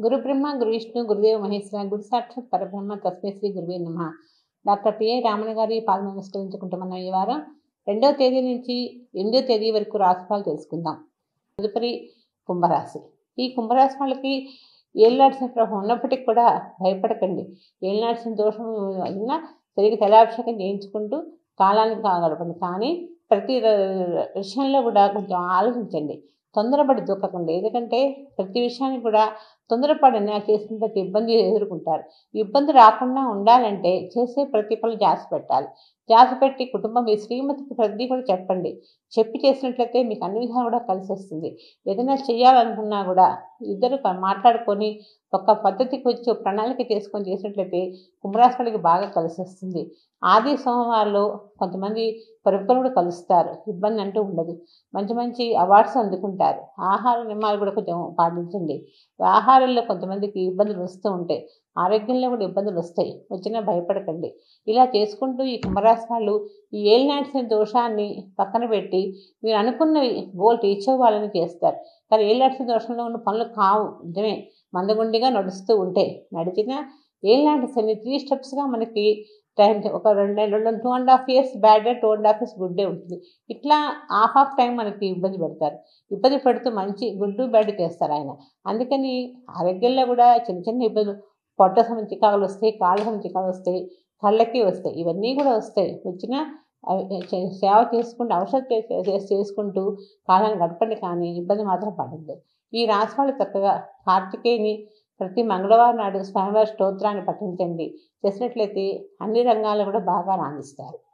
గురు బ్రహ్మ గురు విష్ణు గురుదేవ మహేశ్వర గురు సాక్షాత్ పరబ్రహ్మ తస్మై శ్రీ గురువే నమ డాక్టర్ పిఏ రామణ గారి పాద నమస్కరించుకుంటున్నాం ఈ వారం రెండవ తేదీ నుంచి ఎనిమిదో తేదీ వరకు రాశిఫలాలు తెలుసుకుందాం తదుపరి కుంభరాశి ఈ కుంభరాశి వాళ్ళకి ఏళ్ళనాడ్సిన ప్రభావం ఉన్నప్పటికీ కూడా భయపడకండి ఏళ్ళనాడ్సిన దోషం వలన సరిగ్గా తలాభిషేకం చేయించుకుంటూ కాలానికి కాగలపండి కానీ ప్రతి ర- విషయంలో కూడా కొంచెం ఆలోచించండి తొందరపడి దూకకండి ఎందుకంటే ప్రతి విషయాన్ని కూడా తొందరపడి నిర్ణయాలు చేసిన ప్రతి ఇబ్బంది ఎదుర్కొంటారు ఇబ్బంది రాకుండా ఉండాలంటే చేసే ప్రతి పనులు జాస పెట్టాలి జాస పెట్టి కుటుంబం మీ శ్రీమతికి ప్రతి కూడా చెప్పండి చెప్పి చేసినట్లయితే మీకు అన్ని విధాలు కూడా కలిసి వస్తుంది ఏదైనా చేయాలనుకున్నా కూడా ఇద్దరు క- మాట్లాడుకొని ఒక పద్ధతికి వచ్చి ఒక ప్రణాళిక చేసుకొని చేసినట్లయితే కుంభరాశులకి బాగా కలిసి వస్తుంది ఆది సోమవారంలో కొంతమంది పరస్పరం కూడా కలుస్తారు ఇబ్బంది అంటూ ఉండదు మంచి మంచి అవార్డ్స్ అందుకుంటారు ఆహార నియమాలు కూడా కొంచెం పాటించండి ఆహారంలో కొంతమందికి ఇబ్బందులు వస్తూ ఉంటాయి ఆరోగ్యంలో కూడా ఇబ్బందులు వస్తాయి వచ్చినా భయపడకండి ఇలా చేసుకుంటూ ఈ కుంభరాశి వాళ్ళు ఈ ఏలినాడ్సిన దోషాన్ని పక్కన పెట్టి మీరు అనుకున్నవి గోల్ రీచ్ అవ్వాలని చేస్తారు కానీ ఏలినాడ్సిన దోషంలో ఉన్న పనులు కావు నిజమే మందగుండిగా నడుస్తూ ఉంటే నడిచిన ఏలినాటి శని త్రీ స్టెప్స్గా మనకి టైం ఒక రెండు రెండు two and half years bad day two and half years good day ఉంటుంది ఇట్లా హాఫ్ ఆఫ్ టైం మనకి ఇబ్బంది పెడతారు ఇబ్బంది పెడుతూ మంచి గుడ్ బ్యాడ్ చేస్తారు ఆయన అందుకని ఆరోగ్యంలో కూడా చిన్న చిన్న ఇబ్బందులు పొట్ట సంబంధించి చికాకులు వస్తాయి కాళ్ళ సంబంధించి చికాకులు వస్తాయి కళ్ళకి వస్తాయి ఇవన్నీ కూడా వస్తాయి వచ్చినా అవి చే- సేవ చేసుకుంటూ ఔషధ చే- చే- చేసుకుంటూ కాలాన్ని గడపండి కానీ ఇబ్బంది మాత్రం పడద్దు ఈ రాశి వాళ్ళు చక్కగా కార్తికేయని ప్రతి మంగళవారం నాడు స్వామివారి స్తోత్రాన్ని పఠించండి చేసినట్లయితే అన్ని రంగాల్లో కూడా బాగా రాణిస్తారు